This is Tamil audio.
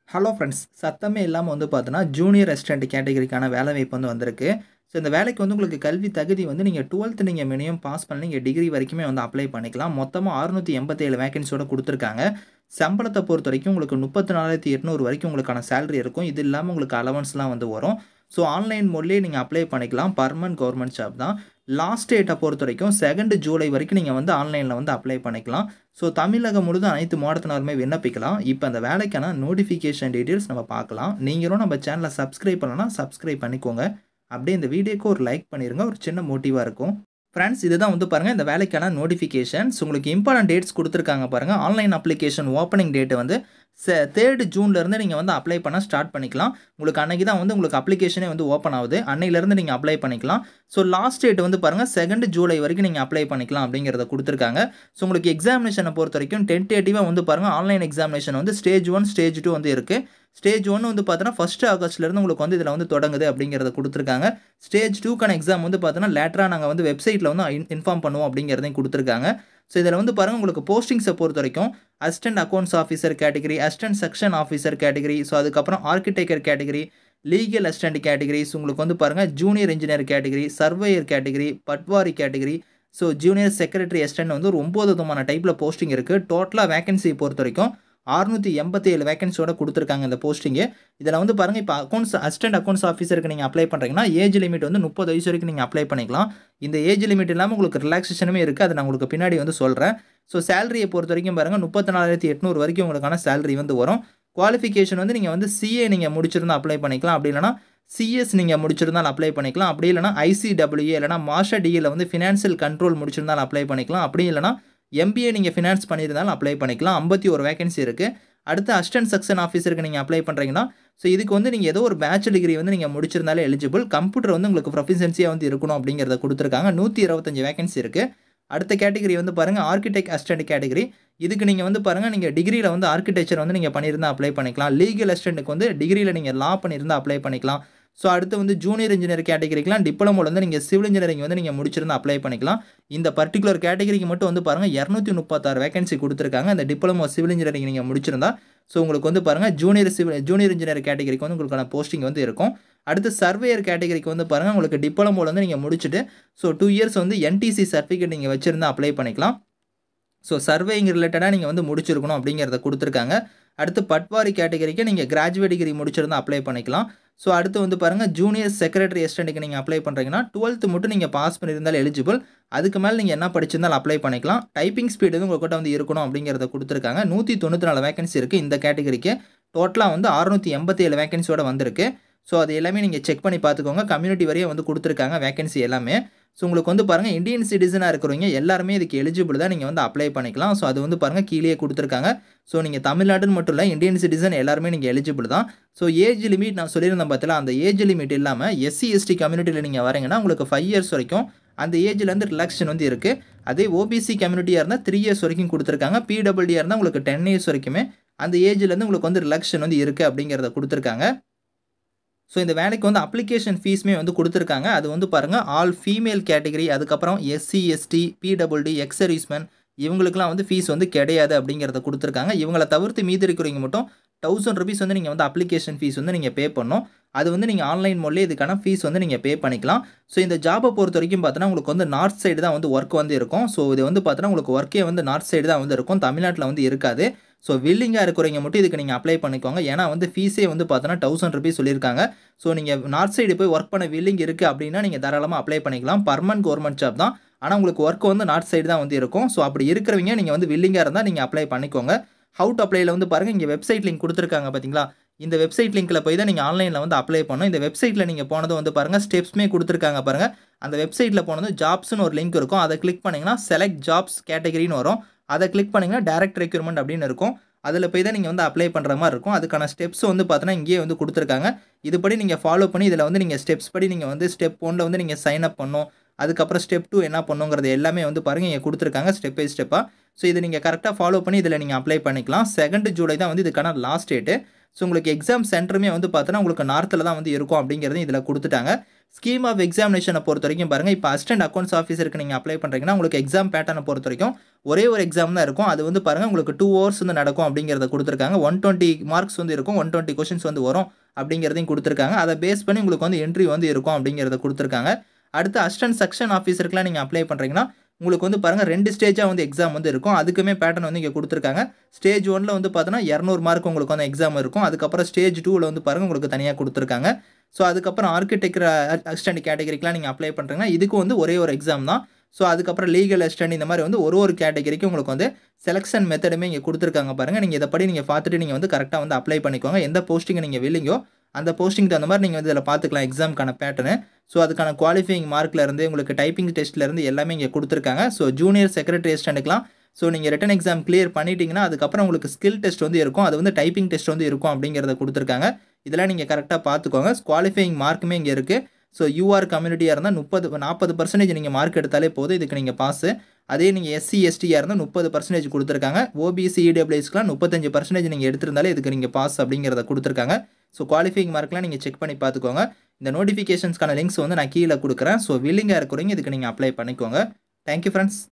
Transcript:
ஹலோ ஃப்ரெண்ட்ஸ் சத்தமே இல்லாமல் வந்து பார்த்தோன்னா ஜூனியர் ரெஸ்டாரண்ட் கேட்டகரிக்கான வேலை வாய்ப்பு வந்து வந்திருக்கு ஸோ இந்த வேலைக்கு வந்து உங்களுக்கு கல்வி தகுதி வந்து நீங்கள் டுவெல்த் நீங்கள் மினிமம் பாஸ் பண்ணி நீங்கள் டிகிரி வரைக்குமே வந்து அப்ளை பண்ணிக்கலாம் மொத்தமாக அறுநூற்றி எண்பத்தேழு வேகன்சியோட கொடுத்துருக்காங்க சம்பளத்தை பொறுத்த வரைக்கும் உங்களுக்கு முப்பத்தி நாலாயிரத்தி எட்நூறு வரைக்கும் உங்களுக்கான சேலரி இருக்கும் இது இல்லாமல் உங்களுக்கு அலவன்ஸ்லாம் வந்து வரும் ஸோ ஆன்லைன் மோட்லேயே நீங்கள் அப்ளை பண்ணிக்கலாம் பர்மனன்ட் கவர்மெண்ட் ஜாப் தான் லாஸ்ட் டேட்டை பொறுத்த வரைக்கும் செகண்ட் ஜூலை வரைக்கும் நீங்கள் வந்து ஆன்லைனில் வந்து அப்ளை பண்ணிக்கலாம் ஸோ தமிழகம் முழுதும் அனைத்து மாவட்டத்தினருமே விண்ணப்பிக்கலாம் இப்போ அந்த வேலைக்கான நோட்டிஃபிகேஷன் டீட்டெயில்ஸ் நம்ம பார்க்கலாம் நீங்களும் நம்ம சேனலை சப்ஸ்கிரைப் பண்ணலன்னா சப்ஸ்கிரைப் பண்ணிக்கோங்க அப்படியே இந்த வீடியோக்கு ஒரு லைக் பண்ணிடுங்க ஒரு சின்ன மோட்டிவாக இருக்கும் ஃப்ரெண்ட்ஸ் இதுதான் வந்து பாருங்கள் இந்த வேலைக்கான நோட்டிஃபிகேஷன்ஸ் உங்களுக்கு இம்பார்ட்டன்ட் டேட்ஸ் கொடுத்துருக்காங்க பாருங்கள் ஆன்லைன் அப்ளிகேஷன் ஓப்பனிங் டேட்டு வந்து ச தேர்டு ஜூன்லேருந்து நீங்கள் வந்து அப்ளை பண்ண ஸ்டார்ட் பண்ணிக்கலாம் உங்களுக்கு அன்றைக்கி தான் வந்து உங்களுக்கு அப்ளிகேஷனே வந்து ஓப்பன் ஆகுது அன்னையிலேருந்து நீங்கள் அப்ளை பண்ணிக்கலாம் ஸோ லாஸ்ட் டேட் வந்து பாருங்கள் செகண்ட் ஜூலை வரைக்கும் நீங்கள் அப்ளை பண்ணிக்கலாம் அப்படிங்கிறத கொடுத்துருக்காங்க ஸோ உங்களுக்கு எக்ஸாமினேஷனை பொறுத்த வரைக்கும் டென்டேட்டிவாக வந்து பாருங்கள் ஆன்லைன் எக்ஸாமினேஷன் வந்து ஸ்டேஜ் ஒன் ஸ்டேஜ் டூ வந்து இருக்குது ஸ்டேஜ் ஒன்று வந்து பார்த்தோன்னா ஃபஸ்ட் ஆகஸ்ட்லேருந்து உங்களுக்கு வந்து இதில் வந்து தொடங்குது அப்படிங்கிறத கொடுத்துருக்காங்க ஸ்டேஜ் டூக்கான எக்ஸாம் வந்து பார்த்தோன்னா லேட்டராக நாங்கள் வந்து வெப்சைட்டில் வந்து இன்ஃபார்ம் பண்ணுவோம் அப்படிங்கிறதையும் கொடுத்துருக்காங்க ஸோ இதில் வந்து பாருங்கள் உங்களுக்கு போஸ்டிங்ஸை பொறுத்த வரைக்கும் assistant accounts officer category assistant section officer category so அதுக்கப்புறம் architect category legal assistant categories உங்களுக்கு வந்து பாருங்கள் junior engineer category surveyor category patwari category so junior secretary assistant வந்து ஒரு ஒம்பது விதமான டைப்பில் போஸ்டிங் இருக்குது டோட்டலாக வேகன்சி பொறுத்த வரைக்கும் அறுநூற்றி எண்பத்தி ஏழு வேகன்சியோட கொடுத்துருக்காங்க இந்த போஸ்டிங்கு இதில் வந்து பாருங்கள் இப்போ அக்கௌண்ட்ஸ் அசிஸ்டன்ட் அக்கௌண்ட்ஸ் ஆஃபீஸருக்கு நீங்கள் அப்ளை பண்ணுறீங்கன்னா ஏஜ் லிமிட் வந்து முப்பது வயசு வரைக்கும் நீங்கள் அப்ளை பண்ணிக்கலாம் இந்த ஏஜ் லிமிட் இல்லாமல் உங்களுக்கு ரிலாக்ஸேஷனுமே இருக்குது அதை நான் உங்களுக்கு பின்னாடி வந்து சொல்கிறேன் ஸோ சேலரியை பொறுத்த வரைக்கும் பாருங்கள் முப்பத்தி நாலாயிரத்தி எட்நூறு வரைக்கும் உங்களுக்கான சேலரி வந்து வரும் குவாலிஃபிகேஷன் வந்து நீங்கள் வந்து சிஏ நீங்கள் முடிச்சிருந்தா அப்ளை பண்ணிக்கலாம் அப்படி இல்லைனா சிஎஸ் நீங்கள் முடிச்சிருந்தாலும் அப்ளை பண்ணிக்கலாம் அப்படி இல்லைனா ஐசிடபிள்யூஏ இல்லைனா மாஷா டியில் வந்து ஃபினான்ஷியல் கண்ட்ரோல் முடிச்சிருந்தாலும் அப்ளை பண்ணிக்கலாம் அப்படி இல்லைனா எம்பிஏ நீங்கள் ஃபினான்ஸ் பண்ணியிருந்தாலும் அப்ளை பண்ணிக்கலாம் ஐம்பத்தி ஒரு வேகன்சி இருக்குது அடுத்து அசிஸ்டன்ட் செக்ஷன் ஆஃபீஸருக்கு நீங்கள் அப்ளை பண்ணுறீங்கன்னா ஸோ இதுக்கு வந்து நீங்கள் ஏதோ ஒரு பேச்சுலர் டிகிரி வந்து நீங்கள் முடிச்சிருந்தாலே எலிஜிபிள் கம்ப்யூட்டர் வந்து உங்களுக்கு ப்ரொஃபிஷியன்சியாக வந்து இருக்கணும் அப்படிங்கிறத கொடுத்துருக்காங்க நூற்றி இருபத்தஞ்சி வேகன்சி இருக்குது அடுத்த கேட்டகரி வந்து பாருங்கள் ஆர்கிடெக்ட் அசிஸ்டன்ட் கேட்டகரி இதுக்கு நீங்கள் வந்து பாருங்கள் நீங்கள் டிகிரியில் வந்து ஆர்கிடெக்சர் வந்து நீங்கள் பண்ணியிருந்தால் அப்ளை பண்ணிக்கலாம் லீகல் அசிஸ்டண்ட்டுக்கு வந்து டிகிரியில் நீங்கள் லா பண்ணியிருந்தால் அப்ளை பண்ணிக்கலாம் ஸோ அடுத்து வந்து ஜூனியர் இன்ஜினியர் கேட்டகரிக்கெலாம் டிப்ளமோவில் வந்து நீங்கள் சிவில் இன்ஜினியரிங் வந்து நீங்கள் முடிச்சிருந்தா அப்ளை பண்ணிக்கலாம் இந்த பர்டிகுலர் கேட்டகரிக்கு மட்டும் வந்து பாருங்கள் இரநூத்தி முப்பத்தாறு வேகன்சி கொடுத்துருக்காங்க இந்த டிப்ளமோ சிவில் இன்ஜினியரிங் நீங்கள் முடிச்சிருந்தா ஸோ உங்களுக்கு வந்து பாருங்கள் ஜூனியர் சிவில் ஜூனியர் இன்ஜினியர் கேட்டகரிக்கு வந்து உங்களுக்கான போஸ்டிங் வந்து இருக்கும் அடுத்து சர்வேயர் கேட்டகரிக்கு வந்து பாருங்கள் உங்களுக்கு டிப்ளமோவில் வந்து நீங்கள் முடிச்சுட்டு ஸோ டூ இயர்ஸ் வந்து என்டிசி சர்டிஃபிகேட் நீங்கள் வச்சுருந்தா அப்ளை பண்ணிக்கலாம் ஸோ சர்வேயிங் ரிலேட்டடாக நீங்கள் வந்து முடிச்சிருக்கணும் அப்படிங்கிறத கொடுத்துருக்காங்க அடுத்து பட்வாரி கேட்டகரிக்கு நீங்கள் கிராஜுவேட் டிகிரி முடிச்சிருந்தா அப்ளை பண்ணிக்கலாம் ஸோ அடுத்து வந்து பாருங்கள் ஜூனியர் செக்ரட்டரி அசிஸ்டண்ட்டுக்கு நீங்கள் அப்ளை பண்ணுறீங்கன்னா டுவெல்த்து மட்டும் நீங்கள் பாஸ் பண்ணியிருந்தாலும் எலிஜிபிள் அதுக்கு மேலே நீங்கள் என்ன படிச்சிருந்தாலும் அப்ளை பண்ணிக்கலாம் டைப்பிங் ஸ்பீடு வந்து உங்கள்கிட்ட வந்து இருக்கணும் அப்படிங்கிறத கொடுத்துருக்காங்க நூற்றி தொண்ணூற்றி நாலு வேகன்சி இருக்குது இந்த கேட்டகரிக்கு டோட்டலாக வந்து அறுநூற்றி எண்பத்தி ஏழு வேகன்சியோட வந்திருக்கு ஸோ அது எல்லாமே நீங்கள் செக் பண்ணி பார்த்துக்கோங்க கம்யூனிட்டி வரையே வந்து கொடுத்துருக்காங்க வேகன்சி எல்லாமே ஸோ உங்களுக்கு வந்து பாருங்கள் இந்தியன் சிட்டிசனாக இருக்கிறவங்க எல்லாருமே இதுக்கு எலிஜிபிள் தான் நீங்கள் வந்து அப்ளை பண்ணிக்கலாம் ஸோ அது வந்து பாருங்கள் கீழே கொடுத்துருக்காங்க ஸோ நீங்கள் தமிழ்நாடுன்னு மட்டும் இல்லை இந்தியன் சிட்டிசன் எல்லாருமே நீங்கள் எலிஜிபிள் தான் ஸோ ஏஜ் லிமிட் நான் சொல்லியிருந்தேன் பார்த்தல அந்த ஏஜ் லிமிட் இல்லாமல் எஸ்சி எஸ்டி கம்யூனிட்டியில் நீங்கள் வரீங்கன்னா உங்களுக்கு ஃபைவ் இயர்ஸ் வரைக்கும் அந்த ஏஜ்லேருந்து ரிலாக்ஷன் வந்து இருக்குது அதே ஓபிசி கம்யூனிட்டியாக இருந்தால் த்ரீ இயர்ஸ் வரைக்கும் கொடுத்துருக்காங்க பிடபிள்யூடியாக இருந்தால் உங்களுக்கு டென் இயர்ஸ் வரைக்குமே அந்த ஏஜ்லேருந்து உங்களுக்கு வந்து ரிலாக்ஷன் வந்து இருக்குது அப்படிங்கிறத கொடுத்துருக்காங்க ஸோ இந்த வேலைக்கு வந்து அப்ளிகேஷன் ஃபீஸுமே வந்து கொடுத்துருக்காங்க அது வந்து பாருங்கள் ஆல் ஃபீமேல் கேட்டகரி அதுக்கப்புறம் SC ST PWD ex serviceman இவங்களுக்குலாம் வந்து ஃபீஸ் வந்து கிடையாது அப்படிங்கிறத கொடுத்துருக்காங்க இவங்களை தவிர்த்து மீதி இருக்கிறவங்க மட்டும் தௌசண்ட் ருபீஸ் வந்து நீங்கள் வந்து அப்ளிகேஷன் ஃபீஸ் வந்து நீங்கள் பே பண்ணணும் அது வந்து நீங்கள் ஆன்லைன் மூலியம் இதுக்கான ஃபீஸ் வந்து நீங்கள் பே பண்ணிக்கலாம் ஸோ இந்த ஜாபை பொறுத்த வரைக்கும் பார்த்தோன்னா உங்களுக்கு வந்து நார்த் சைடு தான் வந்து ஒர்க் வந்து இருக்கும் ஸோ இது வந்து பார்த்தோன்னா உங்களுக்கு ஒர்க்கே வந்து நார்த் சைடு தான் வந்து இருக்கும் தமிழ்நாட்டில் வந்து இருக்காது ஸோ வில்லிங்காக இருக்கிறவங்க மட்டும் இதுக்கு நீங்கள் அப்ளை பண்ணிக்கோங்க ஏன்னா வந்து ஃபீஸே வந்து பார்த்தோன்னா தௌசண்ட் ருபீஸ் சொல்லியிருக்காங்க ஸோ நீங்கள் நார்த் சைடு போய் ஒர்க் பண்ண வில்லிங் இருக்குது அப்படின்னா நீங்கள் தாராளமாக அப்ளை பண்ணிக்கலாம் பர்மனன்ட் கவர்மெண்ட் ஜாப் தான் ஆனால் உங்களுக்கு ஒர்க் வந்து நார்த் சைடு தான் வந்து இருக்கும் ஸோ அப்படி இருக்கிறவங்க நீங்கள் வந்து வில்லிங்காக இருந்தால் நீங்கள் அப்ளை பண்ணிக்கோங்க ஹவு டு அப்ளைல வந்து பாருங்கள் இங்கே வெப்சைட் லிங்க் கொடுத்துருக்காங்க பார்த்தீங்களா இந்த வெப்சைட் லிங்க்கில் போய் தான் நீங்கள் ஆன்லைனில் வந்து அப்ளை பண்ணணும் இந்த வெப்சைட்டில் நீங்கள் போனது வந்து பாருங்கள் ஸ்டெப்ஸ்மே கொடுத்துருக்காங்க பாருங்கள் அந்த வெப்சைட்டில் போனது ஜாப்ஸ்னு ஒரு லிங்க் இருக்கும் அதை கிளிக் பண்ணிங்கன்னா செலக்ட் ஜாப்ஸ் கேட்டகரின்னு வரும் அதை கிளிக் பண்ணிங்கன்னா டேரக்ட் ரெக்யூர்மெண்ட் அப்படின்னு இருக்கும் அதில் போய் தான் நீங்கள் வந்து அப்ளை பண்ணுற மாதிரி இருக்கும் அதுக்கான ஸ்டெப்ஸ் வந்து பார்த்தோன்னா இங்கேயே வந்து கொடுத்துருக்காங்க இதுபடி நீங்கள் ஃபாலோ பண்ணி இதில் வந்து நீங்கள் ஸ்டெப்ஸ் படி நீங்கள் வந்து ஸ்டெப் ஒன்றில் வந்து நீங்கள் சைன் அப் பண்ணணும் அதுக்கப்புறம் ஸ்டெப் டூ என்ன பண்ணுங்கிறது எல்லாமே வந்து பாருங்கள் இங்கே கொடுத்துருக்காங்க ஸ்டெப் பை ஸ்டெப்பாக ஸோ இதை நீங்கள் கரெக்டாக ஃபாலோ பண்ணி இதில் நீங்கள் அப்ளை பண்ணிக்கலாம் செகண்ட் ஜூலை தான் வந்து இதுக்கான லாஸ்ட் டேட்டு ஸோ உங்களுக்கு எக்ஸாம் சென்டருமே வந்து பார்த்தோன்னா உங்களுக்கு நார்த்தில் தான் வந்து இருக்கும் அப்படிங்கிறது இதில் கொடுத்துட்டாங்க ஸ்கீம் ஆஃப் எக்ஸாமினேஷனை பொறுத்த வரைக்கும் பாருங்கள் இப்போ அசிஸ்டன்ட் அக்கௌண்ட்ஸ் ஆஃபீஸருக்கு நீங்கள் அப்ளை பண்ணுறீங்கன்னா உங்களுக்கு எக்ஸாம் பேட்டர்னை பொறுத்த வரைக்கும் ஒரே ஒரு எக்ஸாம் தான் இருக்கும் அது வந்து பாருங்கள் உங்களுக்கு டூ ஹவர்ஸ் வந்து நடக்கும் அப்படிங்கிறத கொடுத்துருக்காங்க ஒன் டுவெண்ட்டி மார்க்ஸ் வந்து இருக்கும் ஒன் டுவெண்ட்டி கொஷின்ஸ் வந்து வரும் அப்படிங்கிறதையும் கொடுத்துருக்காங்க அதை பேஸ் பண்ணி உங்களுக்கு வந்து என்ட்ரி வந்து இருக்கும் அப்படிங்கிறத கொடுத்துருக்காங்க அடுத்து அசிஸ்டன்ட் செக்ஷன் ஆஃபீஸருக்குலாம் நீங்கள் அப்ளை பண்ணுறீங்கன்னா உங்களுக்கு வந்து பாருங்கள் ரெண்டு ஸ்டேஜாக வந்து எக்ஸாம் வந்து இருக்கும் அதுக்குமே பேட்டர்ன் வந்து இங்கே கொடுத்துருக்காங்க ஸ்டேஜ் ஒனில் வந்து பார்த்தோன்னா இரநூறு மார்க் உங்களுக்கு வந்து எக்ஸாம் இருக்கும் அதுக்கப்புறம் ஸ்டேஜ் டூவில் வந்து பாருங்கள் உங்களுக்கு தனியாக கொடுத்துருக்காங்க ஸோ அதுக்கப்புறம் ஆர்கிடெக்டர் அசிஸ்டன்ட் கேட்டகரிக்கெலாம் நீங்கள் அப்ளை பண்ணுறீங்கன்னா இதுக்கு வந்து ஒரே ஒரு எக்ஸாம் தான் ஸோ அதுக்கப்புறம் லீகல் அசிஸ்டன்ட் இந்த மாதிரி வந்து ஒரு ஒரு கேட்டகரிக்கு உங்களுக்கு வந்து செலெக்ஷன் மெத்தடுமே இங்கே கொடுத்துருக்காங்க பாருங்கள் நீங்கள் இதை படி நீங்கள் பார்த்துட்டு நீங்கள் வந்து கரெக்டாக வந்து அப்ளை பண்ணிக்கோங்க எந்த போஸ்டிங்கை நீங்கள் வில்லிங்கோ அந்த போஸ்டிங் தகுந்த மாதிரி நீங்கள் வந்து இதில் பார்த்துக்கலாம் எக்ஸாமுக்கான பேட்டர்னு ஸோ அதுக்கான குவாலிஃபைங் மார்க்லேருந்து உங்களுக்கு டைப்பிங் டெஸ்ட்லேருந்து எல்லாமே இங்கே கொடுத்துருக்காங்க ஸோ ஜூனியர் செக்ரட்டரி அசிஸ்டண்ட்டுக்குலாம் ஸோ நீங்கள் ரிட்டன் எக்ஸாம் கிளியர் பண்ணிட்டீங்கன்னா அதுக்கப்புறம் உங்களுக்கு ஸ்கில் டெஸ்ட் வந்து இருக்கும் அது வந்து டைப்பிங் டெஸ்ட் வந்து இருக்கும் அப்படிங்கிறத கொடுத்துருக்காங்க இதெல்லாம் நீங்கள் கரெக்டாக பார்த்துக்கோங்க குவாலிஃபைங் மார்க்குமே இங்கே இருக்குது ஸோ யூஆர் கம்யூனிட்டியாக இருந்தால் முப்பது நாற்பது பர்சன்டேஜ் நீங்கள் மார்க் எடுத்தாலே போதும் இதுக்கு நீங்கள் பாஸு அதே நீங்கள் எஸ்சி எஸ்டியாக இருந்தால் முப்பது பர்சன்டேஜ் கொடுத்துருக்காங்க ஓபிசி இடபிள்யூஸ்க்குலாம் முப்பத்தஞ்சு பர்சன்டேஜ் நீங்கள் எடுத்திருந்தாலே இதுக்கு நீங்கள் பாஸ் அப்படிங்கிறத கொடுத்துருக்காங்க ஸோ குவாலிஃபைங் மார்க்லாம் நீங்கள் செக் பண்ணி பார்த்துக்கோங்க இந்த நோட்டிஃபிகேஷன்ஸ்க்கான லிங்க்ஸ் வந்து நான் கீழே கொடுக்குறேன் ஸோ வில்லிங்காக இருக்கிறவங்க இதுக்கு நீங்கள் அப்ளை பண்ணிக்கோங்க தேங்க்யூ ஃப்ரெண்ட்ஸ்